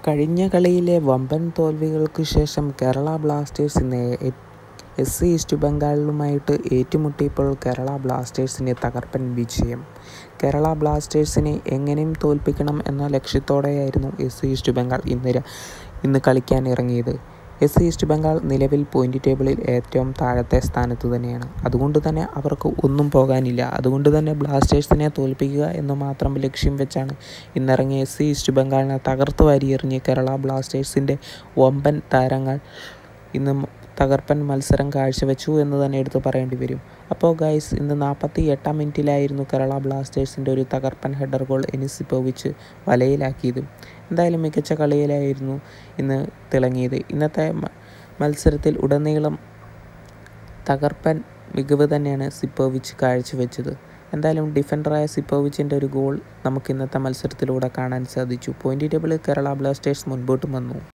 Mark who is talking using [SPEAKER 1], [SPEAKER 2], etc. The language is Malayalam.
[SPEAKER 1] കഴിഞ്ഞ കളിയിലെ വമ്പൻ തോൽവികൾക്ക് ശേഷം കേരള ബ്ലാസ്റ്റേഴ്സ് ഇന്ന് എസ് സി ഈസ്റ്റ് ബംഗാളുമായിട്ട് ഏറ്റുമുട്ടിയപ്പോൾ കേരള ബ്ലാസ്റ്റേഴ്സിന് തകർപ്പൻ വിജയം കേരള ബ്ലാസ്റ്റേഴ്സിനെ എങ്ങനെയും തോൽപ്പിക്കണം എന്ന ലക്ഷ്യത്തോടെയായിരുന്നു എസ് സി ഈസ്റ്റ് ബംഗാൾ ഇന്ന് ര- ഇന്ന് കളിക്കാൻ ഇറങ്ങിയത് എസ് സി ഈസ്റ്റ് ബംഗാൾ നിലവിൽ പോയിന്റ് ടേബിളിൽ ഏറ്റവും താഴത്തെ സ്ഥാനത്ത് തന്നെയാണ് അതുകൊണ്ട് തന്നെ അവർക്ക് ഒന്നും പോകാനില്ല അതുകൊണ്ട് തന്നെ ബ്ലാസ്റ്റേഴ്സിനെ തോൽപ്പിക്കുക എന്ന് മാത്രം ലക്ഷ്യം വെച്ചാണ് ഇന്നിറങ്ങിയ എസ് സി ഈസ്റ്റ് ബംഗാളിനെ തകർത്ത് വാരിയെറിഞ്ഞ് കേരള ബ്ലാസ്റ്റേഴ്സിൻ്റെ വമ്പൻ താരങ്ങൾ ഇന്ന് മ- തകർപ്പൻ മത്സരം കാഴ്ചവെച്ചു എന്ന് തന്നെ എടുത്തു പറയേണ്ടി വരും അപ്പോൾ ഗൈസ് ഇന്ന് നാൽപ്പത്തി എട്ടാം മിനിറ്റിലായിരുന്നു കേരള ബ്ലാസ്റ്റേഴ്സിൻ്റെ ഒരു തകർപ്പൻ ഹെഡർ ഗോൾ എനിസിപ്പോവിച്ച് വലയിലാക്കിയത് എന്തായാലും മികച്ച കളിയിലായിരുന്നു ഇന്ന് തിളങ്ങിയത് ഇന്നത്തെ മ- മത്സരത്തിൽ ഉടനീളം തകർപ്പൻ മികവ് തന്നെയാണ് സിപ്പോവിച്ച് കാഴ്ചവെച്ചത് എന്തായാലും ഡിഫൻഡറായ സിപ്പോവിച്ചിൻ്റെ ഒരു ഗോൾ നമുക്ക് ഇന്നത്തെ മത്സരത്തിലൂടെ കാണാൻ സാധിച്ചു പോയിന്റ് ടേബിളിൽ കേരള ബ്ലാസ്റ്റേഴ്സ് മുൻപോട്ട് വന്നു